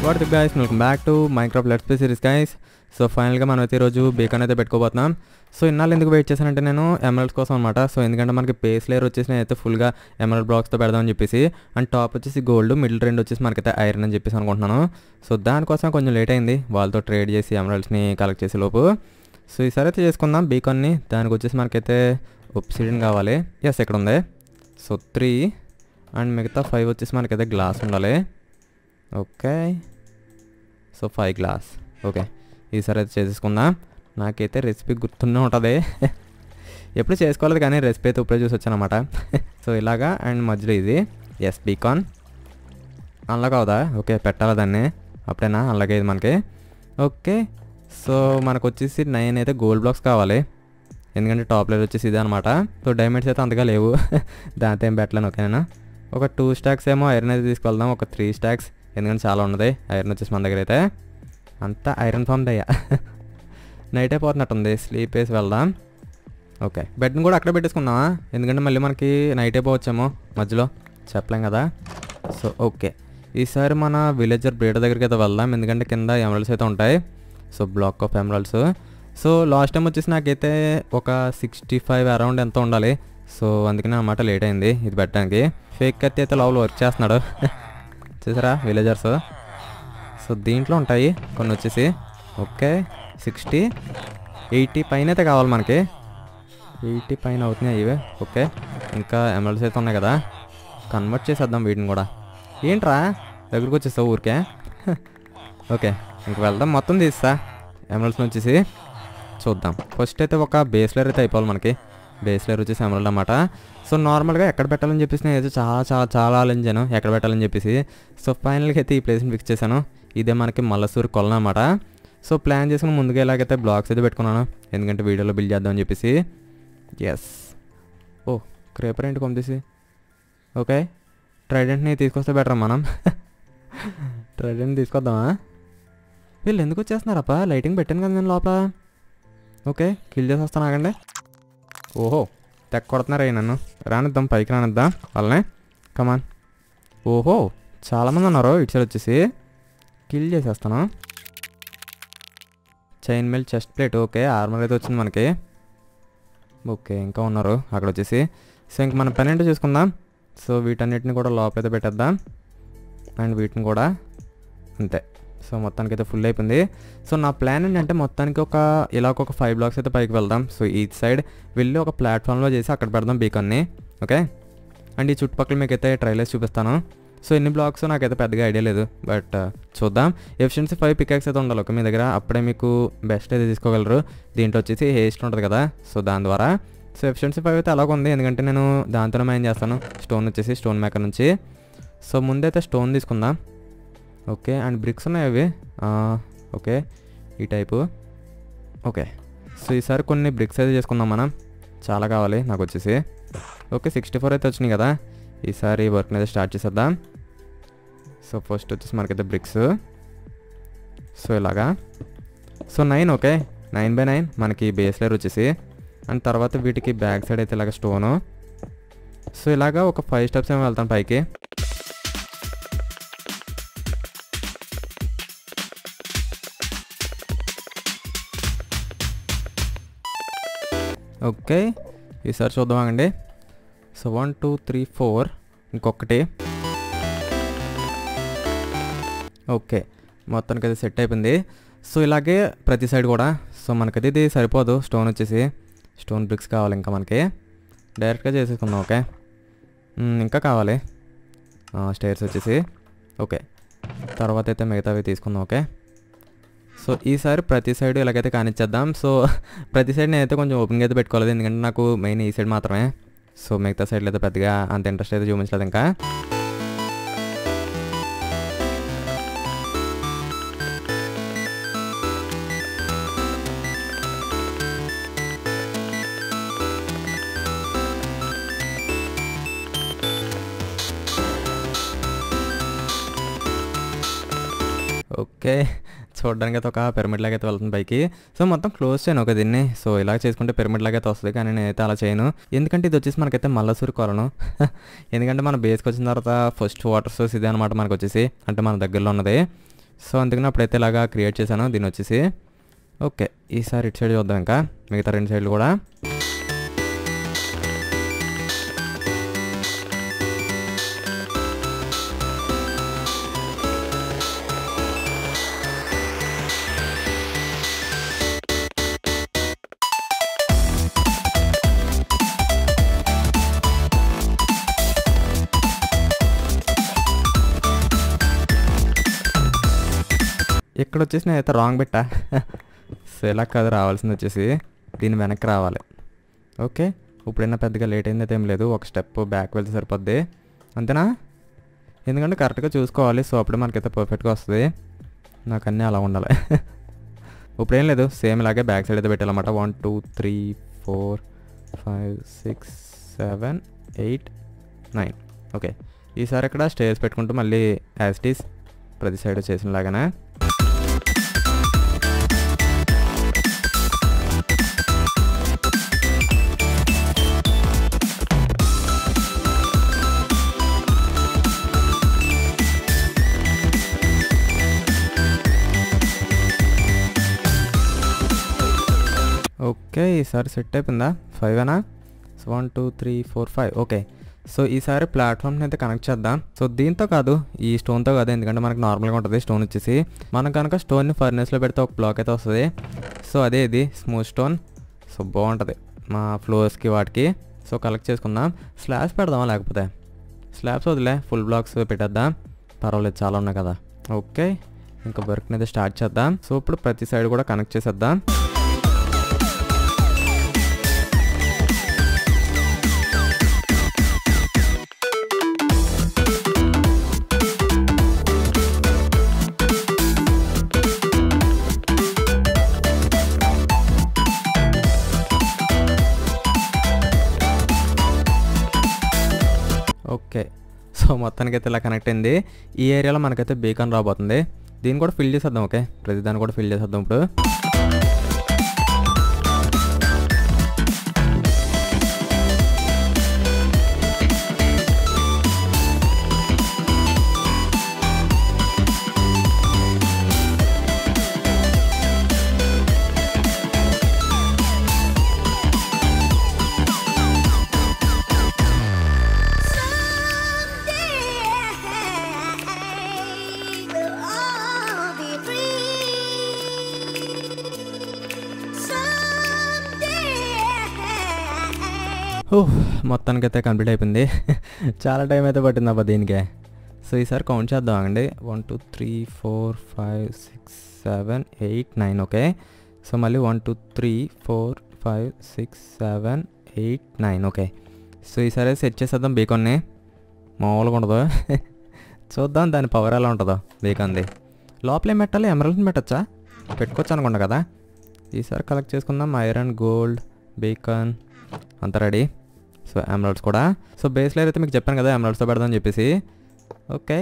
What the guys welcome back to Minecraft let's play series guys so ఫైనల్గా మనం అయితే ఈరోజు బేకాన్ అయితే పెట్టుకోబోతున్నాం సో ఇన్నాళ్ళు ఎందుకు వెయిట్ చేశానంటే నేను ఎమరల్డ్స్ కోసం అనమాట సో ఎందుకంటే మనకి పేస్ లేయర్ వచ్చేసి నేనైతే ఫుల్గా ఎమరల్డ్ బ్లాక్స్తో పెడదామని చెప్పేసి అండ్ టాప్ వచ్చేసి గోల్డ్ మిడిల్ రెండు వచ్చేసి మనకైతే ఐరన్ అని చెప్పేసి అనుకుంటున్నాను సో దానికోసం కొంచెం లేట్ అయింది వాళ్ళతో ట్రేడ్ చేసి ఎమరల్డ్స్ని కలెక్ట్ చేసే లోపు సో ఈసారి అయితే చేసుకుందాం బీకాన్ని దానికి వచ్చేసి మనకైతే ఒప్సిడియన్ కావాలి ఎస్ ఇక్కడ ఉంది సో త్రీ అండ్ మిగతా ఫైవ్ వచ్చేసి మనకైతే గ్లాస్ ఉండాలి okay so five glass okay ఈసారి అయితే చేసేసుకుందాం నాకైతే రెసిపీ గుర్తునే ఉంటుంది ఎప్పుడు చేసుకోలేదు కానీ రెసిపీ అయితే ఇప్పుడే చూసి వచ్చానమాట సో ఇలాగా అండ్ మధ్యలో ఇది ఎస్ బీకాన్ అన్లాక్ అవుదా ఓకే పెట్టాలి దాన్ని అప్పుడేనా అన్లాక్ అయ్యేది మనకి ఓకే సో మనకు వచ్చేసి నైన్ అయితే గోల్డ్ బ్లాక్స్ కావాలి ఎందుకంటే టాప్ లెవెల్ వచ్చేసి ఇదే అనమాట సో డైమండ్స్ అయితే అంతగా లేవు దాంతో ఏం పెట్టలేను ఓకేనా ఒక టూ స్టాక్స్ ఏమో ఐరన్ అయితే తీసుకెళ్దాం ఒక త్రీ స్టాక్స్ ఎందుకంటే చాలా ఉన్నది ఐరన్ వచ్చేసి మన దగ్గర అయితే అంతా ఐరన్ ఫామ్ దయ్యా నైట్ అయిపోతున్నట్టుంది స్లీప్ వేసి వెళ్దాం ఓకే బెడ్ని కూడా అక్కడే పెట్టేసుకుందామా ఎందుకంటే మళ్ళీ మనకి నైట్ అయిపోవచ్చేమో మధ్యలో చెప్పలేం కదా సో ఓకే ఈసారి మన విలేజర్ బ్రీడర్ దగ్గరికి అయితే వెళ్దాం ఎందుకంటే కింద ఎమరల్స్ అయితే ఉంటాయి so block of emeralds so last time వచ్చేసి నాకైతే ఒక సిక్స్టీ ఫైవ్ అరౌండ్ ఎంత ఉండాలి సో అందుకనే అన్నమాట లేట్ అయింది ఇది పెట్టడానికి ఫేక్ కత్తి అయితే లోపల వర్క్ చేస్తున్నాడు చూసారా విలేజర్స్ సో దీంట్లో ఉంటాయి కొన్ని వచ్చేసి ఓకే సిక్స్టీ ఎయిటీ పైన అయితే కావాలి మనకి ఎయిటీ పైన అవుతున్నాయి ఇవే ఓకే ఇంకా ఎమరల్స్ అయితే ఉన్నాయి కదా కన్వర్ట్ చేసేద్దాం వీటిని కూడా ఏంట్రా దగ్గరికి వచ్చేస్తావు ఊరికే ఓకే ఇంక వెళ్దాం మొత్తం తీస్తా ఎమరల్స్ వచ్చేసి చూద్దాం ఫస్ట్ అయితే ఒక బేస్ లేయర్ అయితే అయిపోవాలి మనకి బేస్ లేయర్ వచ్చేసి ఎమరల్డ్ అన్నమాట సో నార్మల్గా ఎక్కడ పెట్టాలని చెప్పేసి నేను అయితే చాలా చాలా చాలా ఆలోచించాను ఎక్కడ పెట్టాలని చెప్పేసి సో ఫైనల్గా అయితే ఈ ప్లేస్ని ఫిక్స్ చేశాను ఇదే మనకి మల్లసూరు కొలను అనమాట సో ప్లాన్ చేసుకుని ముందుగా ఎలాగైతే బ్లాగ్స్ అయితే పెట్టుకున్నాను ఎందుకంటే వీడియోలో బిల్డ్ చేద్దామని చెప్పేసి ఎస్ ఓ క్రేపర్ ఏంటి కొంపేసి ఓకే ట్రైడెంట్ని తీసుకొస్తే బెటర్ మనం ట్రైడెంట్ తీసుకొద్దామా వీళ్ళు ఎందుకు వచ్చేస్తున్నారప్ప లైటింగ్ పెట్టాను కదా నేను లోపల ఓకే కిల్ చేసి వస్తాను ఆగండి ఓహో తెక్క కొడుతున్నారా నన్ను రానిద్దాం పైకి రానిద్దాం వాళ్ళని కమాన్ ఓహో చాలామంది ఉన్నారు ఇటు సైడ్ వచ్చేసి కిల్ చేసేస్తాను chain mail chest plate okay armour అయితే వచ్చింది మనకి ఓకే ఇంకా ఉన్నారు అక్కడ వచ్చేసి సో ఇంక మన పని ఏంటో చూసుకుందాం సో వీటన్నిటిని కూడా లోపలైతే పెట్టేద్దాం అండ్ వీటిని కూడా అంతే సో మొత్తానికి అయితే ఫుల్ అయిపోయింది సో నా ప్లాన్ ఏంటంటే మొత్తానికి ఒక ఇలా ఒక ఫైవ్ బ్లాక్స్ అయితే పైకి వెళ్దాం సో ఈచ్ సైడ్ వెళ్ళి ఒక ప్లాట్ఫామ్లో చేసి అక్కడ పెడదాం బీకాన్ని ఓకే అండ్ ఈ చుట్టుపక్కల మీకు అయితే ట్రైలర్స్ చూపిస్తాను సో ఎన్ని బ్లాక్స్ నాకైతే పెద్దగా ఐడియా లేదు బట్ చూద్దాం ఎఫిషియన్సీ ఫైవ్ పికాక్స్ అయితే ఉండాలి ఓకే మీ దగ్గర అప్పుడే మీకు బెస్ట్ అయితే తీసుకోగలరు దీంట్లో వచ్చేసి హేస్ట్ ఉంటుంది కదా సో దాని ద్వారా సో ఎఫిషియన్సీ ఫైవ్ అయితే అలాగ ఉంది ఎందుకంటే నేను దాంతోనే మైన్ చేస్తాను స్టోన్ వచ్చేసి స్టోన్ మేకర్ నుంచి సో ముందైతే స్టోన్ తీసుకుందాం ఓకే అండ్ బ్రిక్స్ ఉన్నాయి అవి ఓకే ఈ టైపు ఓకే సో ఈసారి కొన్ని బ్రిక్స్ అయితే చేసుకుందాం మనం చాలా కావాలి నాకు వచ్చేసి ఓకే సిక్స్టీ ఫోర్ అయితే వచ్చినాయి కదా ఈసారి వర్క్ని అయితే స్టార్ట్ చేసేద్దాం సో ఫస్ట్ వచ్చేసి మనకైతే బ్రిక్స్ సో ఇలాగా so nine okay nine by nine మనకి బేస్ లేయర్ వచ్చేసి అండ్ తర్వాత వీటికి బ్యాక్ సైడ్ అయితే ఇలాగ స్టోను సో ఇలాగా ఒక ఫైవ్ స్టెప్స్ ఏమో వెళ్తాను పైకి ఓకే ఈసారి చూద్దామండి so one two three four ఇంకొకటి ఓకే మొత్తానికి అయితే సెట్ అయిపోయింది సో ఇలాగే ప్రతి సైడ్ కూడా సో మనకైతే ఇది సరిపోదు స్టోన్ వచ్చేసి స్టోన్ బ్రిక్స్ కావాలి ఇంకా మనకి డైరెక్ట్గా చేసేసుకుందాం ఓకే మ్, ఇంకా కావాలి స్టేర్స్ వచ్చేసి ఓకే తర్వాత అయితే మిగతావి తీసుకుందాం ఓకే సో ఈసారి ప్రతి సైడ్ ఇలాగైతే కానిచ్చేద్దాం సో ప్రతి సైడ్ నేనైతే కొంచెం ఓపెన్గా అయితే పెట్టుకోలేదు ఎందుకంటే నాకు మెయిన్ ఈ సైడ్ మాత్రమే సో మిగతా సైడ్లో అయితే పెద్దగా అంత ఇంట్రెస్ట్ అయితే చూపించలేదు ఇంకా ఓకే చూడడానికి అయితే ఒక పిరమిడ్ లాగా అయితే వెళ్తుంది పైకి సో మొత్తం క్లోజ్ చేయను ఒక దీన్ని సో ఇలా చేసుకుంటే పిరమిడ్ లాగా అయితే వస్తుంది కానీ నేనైతే అలా చేయను ఎందుకంటే ఇది వచ్చేసి మనకైతే మల్లసూరి కొలను ఎందుకంటే మన బేస్కి వచ్చిన తర్వాత ఫస్ట్ వాటర్ సోర్స్ ఇదే అనమాట మనకు వచ్చేసి అంటే మన దగ్గరలో ఉన్నది సో అందుకని అప్పుడైతే ఇలాగా క్రియేట్ చేశాను దీన్ని వచ్చేసి ఓకే ఈసారి ఇటు సైడ్ చూద్దాం ఇంకా మిగతా రెండు సైడ్లు కూడా ఇక్కడ వచ్చేసి నేనైతే రాంగ్ పెట్టా సో ఇలా కాదు రావాల్సింది వచ్చేసి దీని వెనక్కి రావాలి ఓకే ఇప్పుడైనా పెద్దగా లేట్ అయింది అయితే ఏం లేదు ఒక స్టెప్ బ్యాక్ వెళ్తే సరిపోద్ది అంతేనా ఎందుకంటే కరెక్ట్గా చూసుకోవాలి సో అప్పుడే మనకైతే పర్ఫెక్ట్గా వస్తుంది నాకు అన్నీ అలా ఉండాలి ఇప్పుడేం లేదు సేమ్ ఇలాగే బ్యాక్ సైడ్ అయితే పెట్టాలన్నమాట one two three four five six seven eight nine okay ఈసారి ఇక్కడ స్టేజ్ పెట్టుకుంటూ మళ్ళీ యాస్టీస్ ప్రతి సైడ్ చేసిన లాగానే ఓకే ఈసారి సెట్ అయిపోయిందా ఫైవ్ అనా so one two three four five okay so ఈసారి ప్లాట్ఫామ్ని అయితే కనెక్ట్ చేద్దాం సో దీంతో కాదు ఈ స్టోన్తో కాదు ఎందుకంటే మనకు నార్మల్గా ఉంటుంది స్టోన్ వచ్చేసి మనం కనుక స్టోన్ని ఫర్నెస్లో పెడితే ఒక బ్లాక్ అయితే వస్తుంది సో అదే ఇది స్మూత్ స్టోన్ సో బాగుంటుంది మా ఫ్లోర్స్కి వాటికి సో కలెక్ట్ చేసుకుందాం స్లాబ్స్ పెడదామా లేకపోతే స్లాబ్స్ వదిలే ఫుల్ బ్లాక్స్ పెట్టేద్దాం పర్వాలేదు చాలా ఉన్నాయి కదా ఓకే ఇంకా వర్క్ని అయితే స్టార్ట్ చేద్దాం సో ఇప్పుడు ప్రతి సైడ్ కూడా కనెక్ట్ చేసేద్దాం ఓకే సో మొత్తానికి అయితే ఇలా కనెక్ట్ అయింది ఈ ఏరియాలో మనకైతే బీకాన్ రాబోతుంది దీన్ని కూడా ఫిల్ చేసేద్దాం ఓకే ప్రతి దాన్ని కూడా ఫిల్ చేసేద్దాం ఇప్పుడు Someday we'll all be free. Someday. ఓ మొత్తానికి అయితే కంప్లీట్ అయిపోయింది చాలా టైం అయితే పట్టింది అబ్బా దీనికే సో ఈసారి కౌంట్ చేద్దాం అండి one two three four five six seven eight nine okay so మళ్ళీ one two three four five six seven eight nine okay so ఈసారి సెట్ చేసేద్దాం బీకాన్ని మామూలుగా ఉండదు చూద్దాం దాని పవర్ ఎలా ఉంటుందో బీకాన్ది లోపల ఏం పెట్టాలి ఎమరల్ని పెట్టచ్చా పెట్టుకోవచ్చు అనుకుంటా కదా ఈసారి కలెక్ట్ చేసుకుందాం ఐరన్ గోల్డ్ బీకాన్ అంతా రెడీ సో ఎమరాల్డ్స్ కూడా సో బేస్ లేయర్ అయితే మీకు చెప్పాను కదా ఎమరాల్డ్స్తో పెడదామని చెప్పేసి ఓకే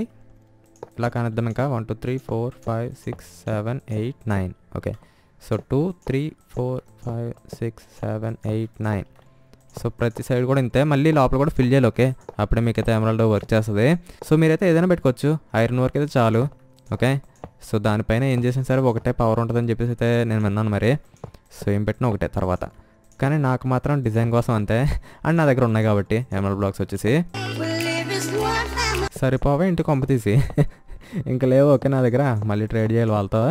ఇలా కానిద్దాం ఇంకా one two three four five six seven eight nine okay so two three four five six seven eight nine so ప్రతి సైడ్ కూడా ఇంతే మళ్ళీ లోపల కూడా ఫిల్ చేయాలి ఓకే అప్పుడే మీకైతే ఎమరాల్డ్ వర్క్ చేస్తుంది సో మీరైతే ఏదైనా పెట్టుకోవచ్చు ఐరన్ వర్క్ అయితే చాలు ఓకే సో దానిపైన ఏం చేసినా సరే ఒకటే పవర్ ఉంటుందని చెప్పేసి అయితే నేను విన్నాను మరి సో ఏం పెట్టినా ఒకటే తర్వాత కానీ నాకు మాత్రం డిజైన్ కోసం అంతే అండ్ నా దగ్గర ఉన్నాయి కాబట్టి ఎమరల్ బ్లాక్స్ వచ్చేసి We'll live as one family. సరిపోవే ఇంటి కొంప తీసి ఇంకా లేవు ఓకే నా దగ్గర మళ్ళీ ట్రేడ్ చేయాలి వాళ్ళతో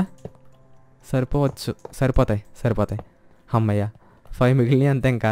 సరిపోవచ్చు సరిపోతాయి సరిపోతాయి అమ్మయ్య ఫైవ్ మిగిలినాయి అంతే ఇంకా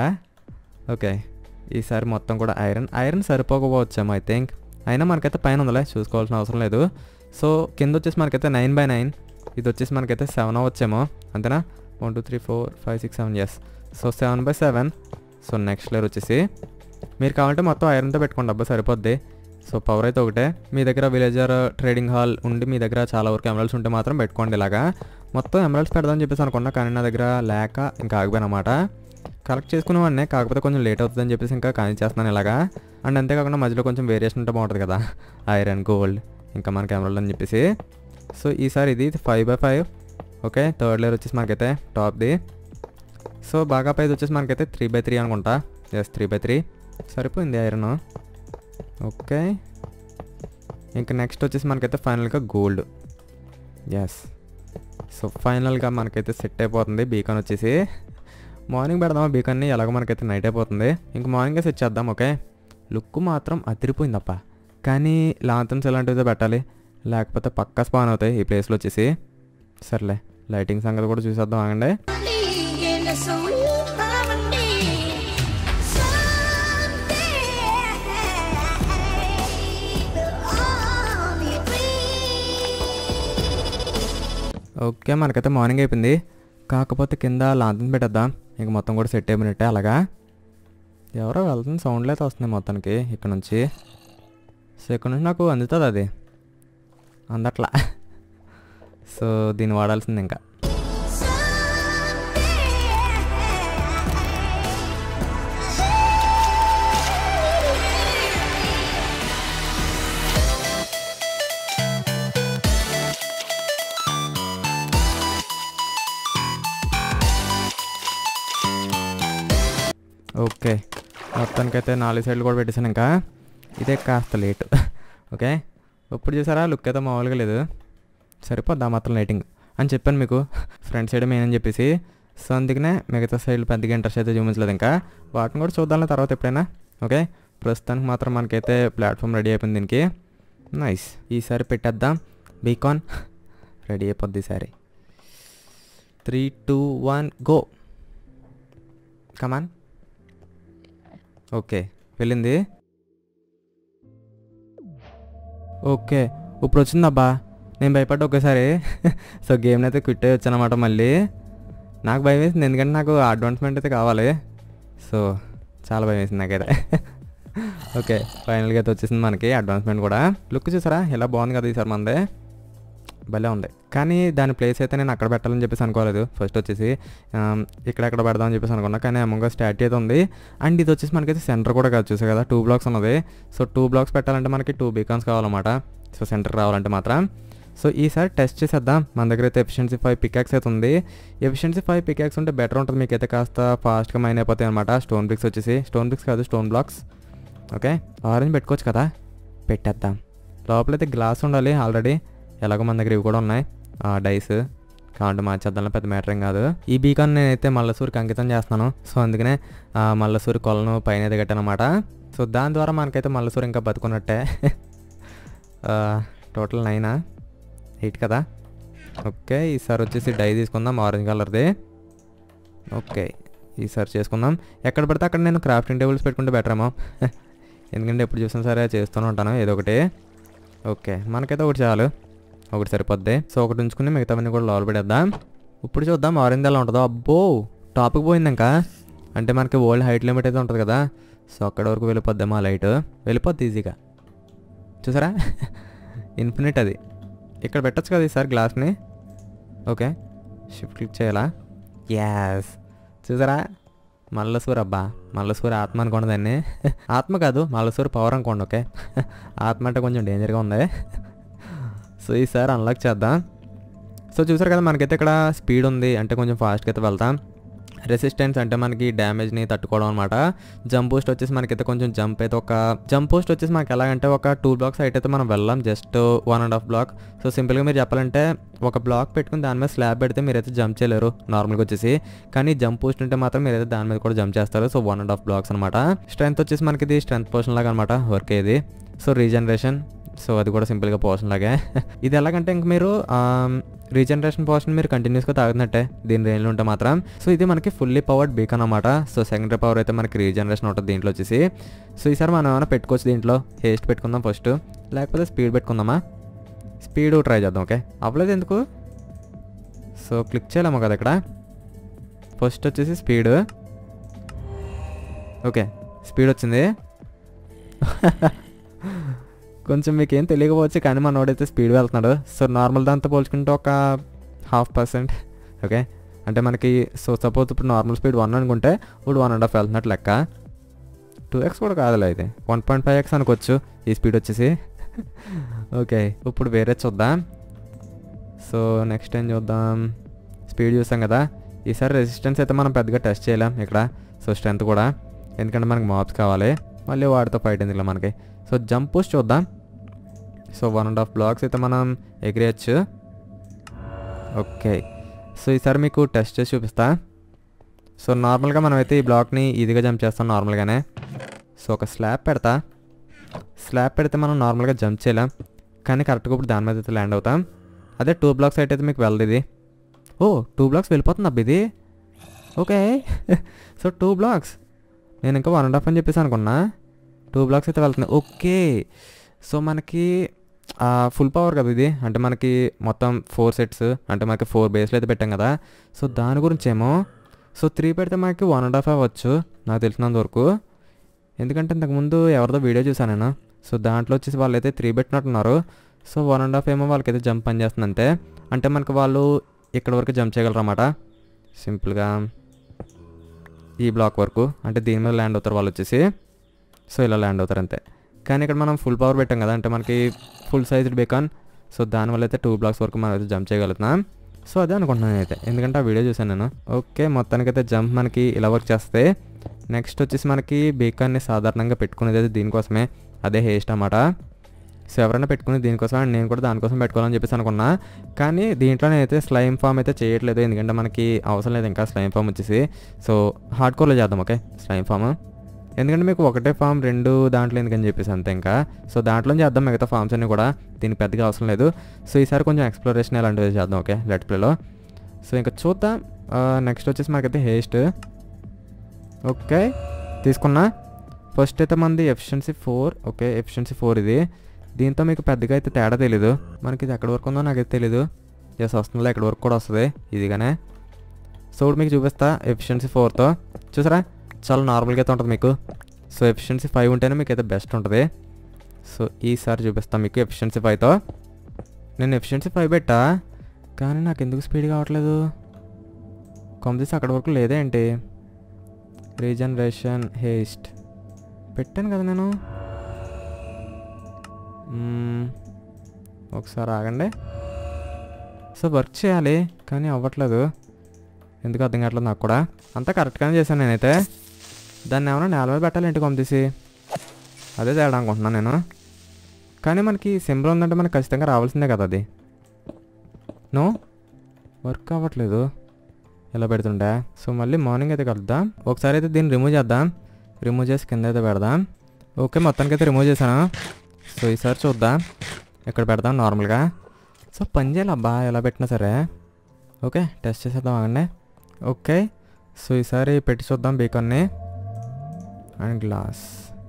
ఓకే ఈసారి మొత్తం కూడా ఐరన్ ఐరన్ సరిపోకపోవచ్చేమో ఐ థింక్ అయినా మనకైతే పైన ఉందిలే చూసుకోవాల్సిన అవసరం లేదు సో కింద వచ్చేసి మనకైతే నైన్ బై నైన్ ఇది వచ్చేసి మనకైతే సెవెన్ అవ్వచ్చేమో అంతేనా one two three four five six seven yes so seven by seven so next layer వచ్చేసి మీరు కావాలంటే మొత్తం ఐరన్తో పెట్టుకోండి అబ్బా సరిపోద్ది సో పవర్ అయితే ఒకటే మీ దగ్గర విలేజర్ ట్రేడింగ్ హాల్ ఉండి మీ దగ్గర చాలా వరకు ఎమరల్స్ ఉంటే మాత్రం పెట్టుకోండి ఇలాగా మొత్తం ఎమరల్స్ పెడదామని చెప్పేసి అనుకున్నా కానీ నా దగ్గర లేక ఇంకా ఆగిపోయినమాట కలెక్ట్ చేసుకునేవాడినే కాకపోతే కొంచెం లేట్ అవుతుందని చెప్పేసి ఇంకా కానీ చేస్తున్నాను ఇలాగా అండ్ అంతేకాకుండా మధ్యలో కొంచెం వేరియేషన్ ఉంటే బాగుంటుంది కదా ఐరన్ గోల్డ్ ఇంకా మనకి ఎమరల్డ్ అని చెప్పేసి సో ఈసారి ఇది five by five okay third layer వచ్చేసి మనకైతే టాప్ది సో బాగా పైది వచ్చేసి మనకైతే త్రీ బై త్రీ అనుకుంటా ఎస్ త్రీ బై త్రీ సరిపోయింది ఐరన్ ఓకే ఇంకా నెక్స్ట్ వచ్చేసి మనకైతే ఫైనల్గా గోల్డ్ ఎస్ సో ఫైనల్గా మనకైతే సెట్ అయిపోతుంది బీకాన్ వచ్చేసి మార్నింగ్ పెడదామా బీకాన్ని ఎలాగో మనకైతే నైట్ అయిపోతుంది ఇంక మార్నింగే సెట్ చేద్దాం ఓకే లుక్ మాత్రం అదిరిపోయిందప్ప కానీ లాంతన్స్ ఎలాంటిదో పెట్టాలి లేకపోతే పక్కా స్పాన్ అవుతాయి ఈ ప్లేస్లో వచ్చేసి సర్లే లైటింగ్ సంగతి కూడా చూసేద్దాం ఆగండి in the sweet harmony. Someday we'll all be free. Okay మనకైతే మార్నింగ్ అయిపోయింది కాకపోతే కింద లాంతన్ పెట్టేద్దాం ఇంక మొత్తం కూడా సెట్ అయిపోయినట్టే అలాగా ఎవరో వెళ్తుంది సౌండ్లు అయితే వస్తున్నాయి మొత్తానికి ఇక్కడ నుంచి సో ఇక్కడ నుంచి నాకు అందుతుంది అది అందట్లా సో దీన్ని వాడాల్సింది ఇంకా ఓకే మొత్తానికైతే నాలుగు సైడ్లు కూడా పెట్టేశాను ఇంకా ఇదే కాస్త లేట్ ఓకే ఇప్పుడు చూసారా లుక్ అయితే మామూలుగా లేదు సరిపోద్ది ఆ మాత్రం లైటింగ్ అని చెప్పాను మీకు ఫ్రంట్ సైడ్ మెయిన్ అని చెప్పేసి సో అందుకనే మిగతా సైడ్ పెద్దగా ఇంట్రెస్ట్ అయితే చూపించలేదు ఇంకా వాటిని కూడా చూద్దాం తర్వాత ఎప్పుడైనా ఓకే ప్రస్తుతానికి మాత్రం మనకైతే ప్లాట్ఫామ్ రెడీ అయిపోయింది దీనికి నైస్ ఈసారి పెట్టేద్దాం బీకాన్ రెడీ అయిపోద్ది ఈసారి three two one go come on okay వెళ్ళింది ఓకే ఇప్పుడు వచ్చిందబ్బా నేను భయపడ్డా ఒకేసారి సో గేమ్ని అయితే క్విట్ అయ్యి వచ్చానమాట మళ్ళీ నాకు భయం వేసింది ఎందుకంటే నాకు అడ్వాన్స్మెంట్ అయితే కావాలి సో చాలా భయం వేసింది నాకైతే ఓకే ఫైనల్గా అయితే వచ్చేసింది మనకి అడ్వాన్స్మెంట్ కూడా లుక్ చూసారా ఇలా బాగుంది కదా ఈసారి మనదే భలే ఉంది కానీ దాని ప్లేస్ అయితే నేను అక్కడ పెట్టాలని చెప్పేసి అనుకోలేదు ఫస్ట్ వచ్చేసి ఆమ్, ఇక్కడ ఎక్కడ పెడదామని చెప్పేసి అనుకున్నా కానీ అమ్మగా స్టార్ట్ అయితే ఉంది అండ్ ఇది వచ్చేసి మనకైతే సెంటర్ కూడా కాదు చూసా కదా టూ బ్లాక్స్ ఉన్నది సో టూ బ్లాక్స్ పెట్టాలంటే మనకి టూ బీకాన్స్ కావాలన్నమాట సో సెంటర్ రావాలంటే మాత్రం సో ఈసారి టెస్ట్ చేసేద్దాం మన దగ్గర అయితే ఎఫిషియన్సీ ఫైవ్ పికాక్స్ అయితే ఉంది ఎఫిషియన్సీ ఫైవ్ పికాక్స్ ఉంటే బెటర్ ఉంటుంది మీకు అయితే కాస్త ఫాస్ట్గా మైన్ అయిపోతాయి అనమాట స్టోన్ బ్రిక్స్ వచ్చేసి స్టోన్ బ్రిక్స్ కాదు స్టోన్ బ్లాక్స్ ఓకే ఆరెంజ్ పెట్టుకోవచ్చు కదా పెట్టేద్దాం లోపలైతే గ్లాస్ ఉండాలి ఆల్రెడీ ఎలాగో మన దగ్గర ఇవి కూడా ఉన్నాయి డైస్ కాంటు మార్చేద్దాం పెద్ద మ్యాటర్ ఏం కాదు ఈ బీకాన్ నేనైతే మల్లసూరికి అంకితం చేస్తున్నాను సో అందుకనే ఆ, మల్లసూరి కొలను పైన ఎదగట్టాను అనమాట సో దాని ద్వారా మనకైతే మల్లసూరి ఇంకా బతుకున్నట్టే టోటల్ నైనా ఎయిట్ కదా ఓకే ఈసారి వచ్చేసి డై తీసుకుందాం ఆరెంజ్ కలర్ది ఓకే ఈసారి చేసుకుందాం ఎక్కడ పడితే అక్కడ నేను క్రాఫ్టింగ్ టేబుల్స్ పెట్టుకుంటే బెటర్ ఏమో ఎందుకంటే ఎప్పుడు చూసినా సరే చేస్తూనే ఉంటాను ఏదో ఒకటి ఓకే మనకైతే ఒకటి చాలు ఒకటి సరిపోద్ది సో ఒకటి ఉంచుకుని మిగతావన్నీ కూడా లోపల పెడేద్దాం ఇప్పుడు చూద్దాం ఆరెంజ్ ఎలా ఉంటుందో అబ్బో టాప్కి పోయింది ఇంకా అంటే మనకి ఓల్డ్ హైట్ లిమిట్ అయితే ఉంటుంది కదా సో అక్కడ వరకు వెళ్ళిపోద్ది మా లైట్ వెళ్ళిపోద్ది ఈజీగా చూసారా ఇన్ఫినిట్ అది ఇక్కడ పెట్టచ్చు కదా ఈసారి గ్లాస్ని ఓకే షిఫ్ట్ క్లిక్ చేయాలా యాస్ చూసారా మల్లసూర్ అబ్బా మల్లసూర్ ఆత్మ అనుకోండి దాన్ని ఆత్మ కాదు మల్లసూర్ పవర్ అనుకోండి ఓకే ఆత్మ అంటే కొంచెం డేంజర్గా ఉంది సో ఈసారి అన్లాక్ చేద్దాం సో చూసారు కదా మనకైతే ఇక్కడ స్పీడ్ ఉంది అంటే కొంచెం ఫాస్ట్గా అయితే వెళ్తాం రెసిస్టెన్స్ అంటే మనకి డ్యామేజ్ని తట్టుకోవడం అనమాట జంప్ పోస్ట్ వచ్చేసి మనకైతే కొంచెం జంప్ అయితే ఒక జంప్ పోస్ట్ వచ్చేసి మనకి ఎలాగంటే ఒక టూ బ్లాక్స్ హైట్ అయితే మనం వెళ్ళాం just one and half block so సింపుల్గా మీరు చెప్పాలంటే ఒక బ్లాక్ పెట్టుకుని దాని మీద స్లాబ్ పెడితే మీరైతే జంప్ చేయలేరు నార్మల్గా వచ్చేసి కానీ జంప్ పోస్ట్ ఉంటే మాత్రం మీరైతే దాని మీద కూడా జంప్ చేస్తారు so one and half blocks అనమాట స్ట్రెంత్ వచ్చేసి మనకి ఇది స్ట్రెంత్ పోర్షన్ లాగా అనమాట వర్క్ ఇది సో రీజనరేషన్ సో అది కూడా సింపుల్గా పోర్షన్ లాగే ఇది ఎలాగంటే ఇంక మీరు రీజనరేషన్ పోర్షన్ మీరు కంటిన్యూస్గా తాగుతున్నట్టే దీని రేంజ్లో ఉంటే మాత్రం సో ఇది మనకి ఫుల్లీ పవర్డ్ బీక్ అనమాట సో సెకండరీ పవర్ అయితే మనకి రీజనరేషన్ ఉంటుంది దీంట్లో వచ్చేసి సో ఈసారి మనం ఏమైనా పెట్టుకోవచ్చు దీంట్లో హేస్ట్ పెట్టుకుందాం ఫస్ట్ లేకపోతే స్పీడ్ పెట్టుకుందామా స్పీడ్ ట్రై చేద్దాం ఓకే అవ్వలేదు ఎందుకు సో క్లిక్ చేయలేము కదా ఇక్కడ ఫస్ట్ వచ్చేసి స్పీడ్ ఓకే స్పీడ్ వచ్చింది కొంచెం మీకు ఏం తెలియకపోవచ్చు కానీ మనోడైతే స్పీడ్ వెళ్తున్నాడు సో నార్మల్ దాంతో పోల్చుకుంటే ఒక హాఫ్ పర్సెంట్ ఓకే అంటే మనకి సో సపోజ్ ఇప్పుడు నార్మల్ స్పీడ్ వన్ అనుకుంటే ఇప్పుడు వన్ అండ్ హాఫ్ వెళ్తున్నట్టు లెక్క టూ ఎక్స్ కూడా కాదులే అయితే వన్ పాయింట్ ఫైవ్ ఎక్స్ అనుకోవచ్చు ఈ స్పీడ్ వచ్చేసి ఓకే ఇప్పుడు వేరే చూద్దాం సో నెక్స్ట్ ఏం చూద్దాం స్పీడ్ చూసాం కదా ఈసారి రెసిస్టెన్స్ అయితే మనం పెద్దగా టెస్ట్ చేయలేం ఇక్కడ సో స్ట్రెంత్ కూడా ఎందుకంటే మనకి మాప్స్ కావాలి మళ్ళీ వాటితో ఫైట్ ఎందుకు మనకి సో జంప్ పోస్ట్ చూద్దాం so one and half blocks అయితే మనం ఎగిరేయచ్చు ఓకే సో ఈసారి మీకు టెస్ట్ చేసి చూపిస్తా సో నార్మల్గా మనమైతే ఈ బ్లాక్ని ఈజీగా జంప్ చేస్తాం నార్మల్గానే సో ఒక స్లాబ్ పెడతా స్లాబ్ పెడితే మనం నార్మల్గా జంప్ చేయలేం కానీ కరెక్ట్గా ఇప్పుడు దాని మీద అయితే ల్యాండ్ అవుతాం అదే టూ బ్లాక్స్ అయితే మీకు వెళ్ళదు ఇది ఓ టూ బ్లాక్స్ వెళ్ళిపోతుంది అబ్బా ఇది ఓకే సో టూ బ్లాక్స్ నేను ఇంకా వన్ అండ్ హాఫ్ అని చెప్పేసి అనుకున్నా టూ బ్లాక్స్ అయితే వెళ్తుంది ఓకే సో మనకి ఫుల్ పవర్ కదా ఇది అంటే మనకి మొత్తం ఫోర్ సెట్స్ అంటే మనకి ఫోర్ బేస్లు అయితే పెట్టాం కదా సో దాని గురించి ఏమో సో త్రీ పెడితే మనకి వన్ అండ్ హాఫ్ అవ్వచ్చు నాకు తెలిసినంత వరకు ఎందుకంటే ఇంతకుముందు ఎవరిదో వీడియో చూసాను నేను సో దాంట్లో వచ్చేసి వాళ్ళైతే త్రీ పెట్టినట్టున్నారు సో వన్ అండ్ హాఫ్ ఏమో వాళ్ళకైతే జంప్ పని చేస్తుంది అంతే అంటే మనకి వాళ్ళు ఇక్కడ వరకు జంప్ చేయగలరు అన్నమాట సింపుల్గా ఈ బ్లాక్ వరకు అంటే దీని మీద ల్యాండ్ అవుతారు వాళ్ళు వచ్చేసి సో ఇలా ల్యాండ్ అవుతారు అంతే కానీ ఇక్కడ మనం ఫుల్ పవర్ పెట్టాం కదా అంటే మనకి ఫుల్ సైజ్డ్ బేకాన్ సో దానివల్ల అయితే టూ బ్లాక్స్ వరకు మనం అయితే జంప్ చేయగలుగుతున్నాం సో అదే అనుకుంటున్నాను అయితే ఎందుకంటే ఆ వీడియో చూసాను నేను ఓకే మొత్తానికైతే జంప్ మనకి ఇలా వర్క్ చేస్తే నెక్స్ట్ వచ్చేసి మనకి బేకాన్ని సాధారణంగా పెట్టుకునేది అయితే దీనికోసమే అదే హేస్ట్ అన్నమాట సో ఎవరైనా పెట్టుకుని దీనికోసం and నేను కూడా దానికోసం పెట్టుకోవాలని చెప్పేసి అనుకున్నా కానీ దీంట్లో నేనైతే స్లైమ్ ఫామ్ అయితే చేయట్లేదు ఎందుకంటే మనకి అవసరం లేదు ఇంకా స్లైమ్ ఫామ్ వచ్చేసి సో హార్డ్ కోర్లో చేద్దాం ఓకే స్లైమ్ ఫామ్ ఎందుకంటే మీకు ఒకటే ఫామ్ రెండు దాంట్లో ఎందుకని చెప్పేసి అంతే ఇంకా సో దాంట్లో చేద్దాం మిగతా ఫామ్స్ అన్ని కూడా దీనికి పెద్దగా అవసరం లేదు సో ఈసారి కొంచెం ఎక్స్ప్లోరేషన్ ఇలాంటివి చేద్దాం ఓకే లెట్ ప్లేలో సో ఇంకా చూద్దాం నెక్స్ట్ వచ్చేసి మనకైతే హేస్ట్ ఓకే తీసుకున్నా ఫస్ట్ అయితే మనది efficiency four okay efficiency four ఇది దీంతో మీకు పెద్దగా అయితే తేడా తెలీదు మనకి ఇది ఎక్కడి వరకు ఉందో నాకైతే తెలీదు ఎస్ వస్తుందో ఎక్కడి వరకు కూడా వస్తుంది ఇదిగానే సో ఇప్పుడు మీకు చూపిస్తా ఎఫిషియన్సీ ఫోర్తో చూసారా చాలా నార్మల్గా అయితే ఉంటుంది మీకు సో ఎఫిషియన్సీ ఫైవ్ ఉంటేనే మీకు అయితే బెస్ట్ ఉంటుంది సో ఈసారి చూపిస్తాను మీకు ఎఫిషియన్సీ ఫైవ్తో నేను ఎఫిషియన్సీ ఫైవ్ పెట్టా కానీ నాకు ఎందుకు స్పీడ్ కావట్లేదు కొమ్మదీసి అక్కడ వరకు లేదే ఏంటి రీజనరేషన్ హేస్ట్ పెట్టాను కదా నేను మ్మ్. ఒకసారి ఆగండి సో వర్క్ చేయాలి కానీ అవ్వట్లేదు ఎందుకు అర్థం కావట్లేదు నాకు కూడా అంతా కరెక్ట్గానే చేశాను నేనైతే దాన్ని ఏమైనా నేల మీద పెట్టాలి ఇంటికి పంపిసి అదే తేడా అనుకుంటున్నాను నేను కానీ మనకి సింబల్ ఉందంటే మనకి ఖచ్చితంగా రావాల్సిందే కదా అది నో వర్క్ అవ్వట్లేదు ఇలా పెడుతుండే సో మళ్ళీ మార్నింగ్ అయితే కలుద్దాం ఒకసారి అయితే దీన్ని రిమూవ్ చేద్దాం రిమూవ్ చేసి కింద అయితే పెడదాం ఓకే మొత్తానికి అయితే రిమూవ్ చేశాను సో ఈసారి చూద్దాం ఇక్కడ పెడదాం నార్మల్గా సో పని చేయాలి అబ్బా ఎలా పెట్టినా సరే ఓకే టెస్ట్ చేసేద్దాం ఆగండి ఓకే సో ఈసారి పెట్టి చూద్దాం బీకాన్ని అండ్ గ్లాస్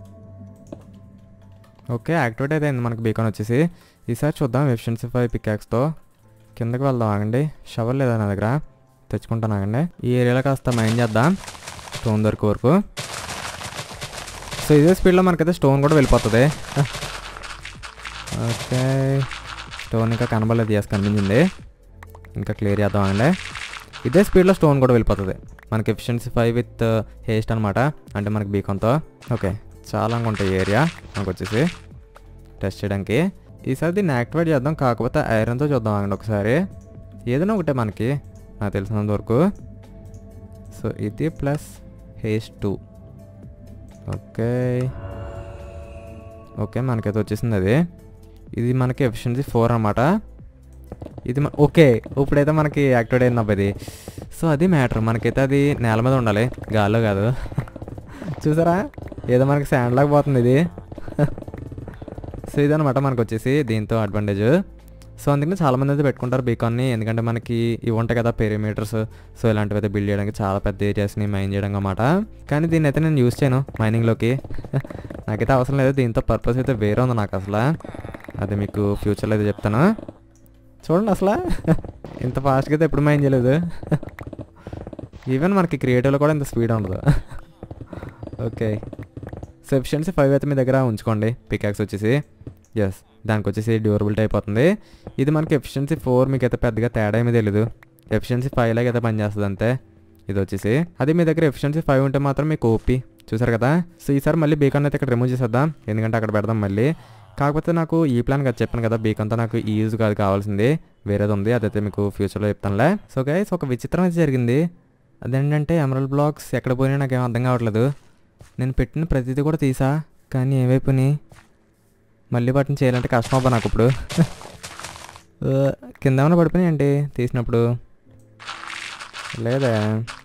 ఓకే యాక్టివేట్ అయితే అయింది మనకి బీకాన్ వచ్చేసి ఈసారి చూద్దాం ఎఫిషియన్సీ ఫైవ్ పికాక్స్తో కిందకి వెళ్దాం ఆగండి షవర్ లేదా నా దగ్గర తెచ్చుకుంటాను ఆగండి ఈ ఏరియాలో కాస్త మైన్ చేద్దాం స్టోన్ దొరికి వరకు సో ఇదే స్పీడ్లో మనకైతే స్టోన్ కూడా వెళ్ళిపోతుంది ఓకే స్టోన్ ఇంకా కనబడలేదు ఎస్ కనిపించింది ఇంకా క్లియర్ చేద్దాం అండి ఇదే స్పీడ్లో స్టోన్ కూడా వెళ్ళిపోతుంది మనకి ఎఫిషియన్సీ ఫైవ్ విత్ హేస్ట్ అనమాట అంటే మనకి బీకాన్తో ఓకే చాలా ఉంటాయి ఏరియా మనకు వచ్చేసి టెస్ట్ చేయడానికి ఈసారి దీన్ని యాక్టివేట్ చేద్దాం కాకపోతే ఐరన్తో చూద్దాం అండి ఒకసారి ఏదైనా ఒకటే మనకి నాకు తెలిసినంత వరకు సో ఇది plus haste two okay okay మనకైతే వచ్చేసింది అది ఇది మనకి ఎఫిషియన్సీ ఫోర్ అనమాట ఇది మ- ఓకే ఇప్పుడైతే మనకి యాక్టివేట్ అయింది అబ్బా ఇది సో అది మ్యాటర్ మనకైతే అది నేల మీద ఉండాలి గాల్లో కాదు చూసారా ఏదో మనకి శాండ్ లాగా పోతుంది ఇది సో ఇదనమాట మనకు వచ్చేసి దీంతో అడ్వాంటేజ్ సో అందుకని చాలామంది అయితే పెట్టుకుంటారు బీకాన్ని ఎందుకంటే మనకి ఇవి ఉంటాయి కదా పెరిమీటర్స్ సో ఇలాంటివి అయితే బిల్డ్ చేయడానికి చాలా పెద్ద ఏరియాస్ని మైన్ చేయడం అన్నమాట కానీ దీన్ని అయితే నేను యూస్ చేయను మైనింగ్లోకి నాకైతే అవసరం లేదు దీంతో పర్పస్ అయితే వేరే ఉంది నాకు అసలు అది మీకు ఫ్యూచర్లో అయితే చెప్తాను చూడండి అసలు ఇంత ఫాస్ట్గా అయితే ఎప్పుడు మైండ్ చేయలేదు ఈవెన్ మనకి క్రియేటివ్లో కూడా ఇంత స్పీడ్ ఉండదు ఓకే సో ఎఫిషియన్సీ ఫైవ్ అయితే మీ దగ్గర ఉంచుకోండి పికాక్స్ వచ్చేసి ఎస్ దానికి వచ్చేసి డ్యూరబిలిటీ అయిపోతుంది ఇది మనకి ఎఫిషియన్సీ ఫోర్ మీకు అయితే పెద్దగా తేడా ఏమీ తెలియదు ఎఫిషియన్సీ ఫైవ్ లాగా అయితే పనిచేస్తుంది అంతే ఇది వచ్చేసి అది మీ దగ్గర ఎఫిషియన్సీ ఫైవ్ ఉంటే మాత్రం మీకు ఓపీ చూసారు కదా సో ఈసారి మళ్ళీ బీకాన్ అయితే ఇక్కడ రిమూవ్ చేసేద్దాం ఎందుకంటే అక్కడ పెడదాం మళ్ళీ కాకపోతే నాకు ఈ ప్లాన్ కదా చెప్పాను కదా బీకంతో నాకు ఈ యూజ్ కాదు కావాల్సింది వేరేది ఉంది అదైతే మీకు ఫ్యూచర్లో చెప్తానులే సో గైస్ ఒక విచిత్రం అయితే జరిగింది అదేంటంటే ఎమరల్ బ్లాక్స్ ఎక్కడ పోయినా నాకేం అర్థం కావట్లేదు నేను పెట్టిన ప్రతిదీ కూడా తీసా కానీ ఏమైపోయినాయి మళ్ళీ వాటిని చేయాలంటే కష్టం అబ్బా నాకు ఇప్పుడు ఆ, కింద ఏమైనా పడిపోయినాయి ఏంటి తీసినప్పుడు లేదే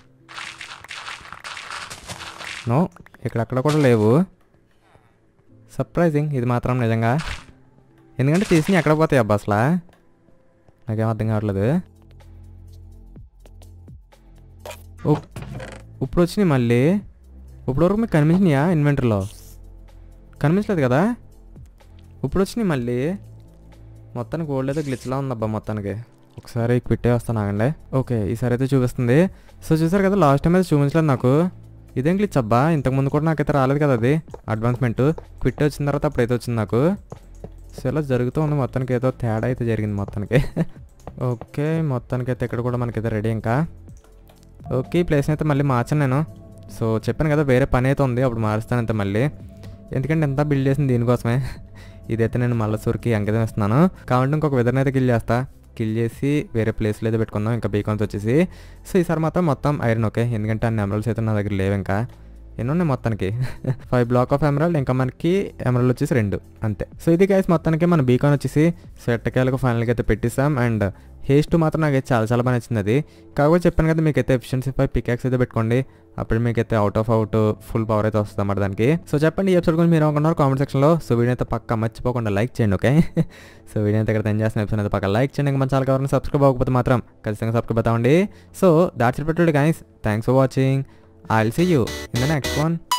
నో ఇక్కడక్కడ కూడా లేవు సర్ప్రైజింగ్ ఇది మాత్రం నిజంగా ఎందుకంటే తీసి ఎక్కడ పోతాయి అబ్బా అసలు నాకేం అర్థం కావట్లేదు ఉప్- ఇప్పుడు వచ్చినాయి మళ్ళీ ఇప్పుడు వరకు మీకు కనిపించినాయా ఇన్వెంటర్లో కనిపించలేదు కదా ఇప్పుడు వచ్చినాయి మళ్ళీ మొత్తానికి ఓల్డ్ అయితే గ్లిచ్లా ఉందబ్బా మొత్తానికి ఒకసారి క్విట్టే వస్తాను ఆగండి ఓకే ఈసారి అయితే చూపిస్తుంది సో చూసారు కదా లాస్ట్ టైం అయితే చూపించలేదు నాకు ఇదేం గ్లిచ్ అబ్బా ఇంతకుముందు కూడా నాకైతే రాలేదు కదా అది అడ్వాన్స్మెంట్ క్విట్ వచ్చిన తర్వాత అప్పుడైతే వచ్చింది నాకు సో ఇలా జరుగుతూ ఉంది మొత్తానికి ఏదో తేడా అయితే జరిగింది మొత్తానికి ఓకే మొత్తానికి అయితే ఇక్కడ కూడా మనకైతే రెడీ ఇంకా ఓకే ఈ ప్లేస్ని అయితే మళ్ళీ మార్చాను నేను సో చెప్పాను కదా వేరే పని అయితే ఉంది అప్పుడు మారుస్తానంతే మళ్ళీ ఎందుకంటే ఎంత బిల్డ్ చేసింది దీనికోసమే ఇదైతే నేను మళ్ళీ సూరికి అంకితం ఇస్తున్నాను కాబట్టి ఇంకొక విధంగా అయితే కిల్ చేస్తా కిల్ చేసి వేరే ప్లేస్లో అయితే పెట్టుకుందాం ఇంకా బీకాన్స్ వచ్చేసి సో ఈసారి మాత్రం మొత్తం ఐరన్ ఓకే ఎందుకంటే అన్ని ఎమరల్స్ అయితే నా దగ్గర లేవు ఇంకా ఎన్ని ఉన్నాయి మొత్తానికి ఫైవ్ బ్లాక్ ఆఫ్ ఎమరాల్డ్ ఇంకా మనకి ఎమరాల్డ్ వచ్చేసి రెండు అంతే సో ఇది గైస్ మొత్తానికి మన బీకాన్ వచ్చేసి సో ఎట్టకేలకు ఫైనల్గా అయితే పెట్టిస్తాం అండ్ హేస్ట్ మాత్రం నాకైతే చాలా చాలా బాగా నచ్చింది అది కాకపోతే చెప్పాను కదా మీకైతే ఎఫిషియన్సీ ఫైవ్ పికాక్స్ అయితే పెట్టుకోండి అప్పుడు మీకైతే out of out full power అయితే వస్తుంది అన్నమాట దానికి సో చెప్పండి ఈ ఎపిసోడ్ గురించి మీరు అనుకున్నారు కామెంట్ సెక్షన్లో సో వీడియో అయితే పక్క మర్చిపోకుండా లైక్ చేయండి ఓకే సో వీడియో అయితే ఇక్కడ ఎంజాయ్ చేసిన ఎపిసోడ్ అయితే పక్క లైక్ చేయండి ఇంకా మన ఛానల్ ఎవరైనా సబ్స్క్రైబ్ అవ్వకపోతే మాత్రం ఖచ్చితంగా సబ్స్క్రైబ్ అవుతామండి సో దాట్స్ ఇట్ పెట్టుడు guys thanks for watching I will see you in the next one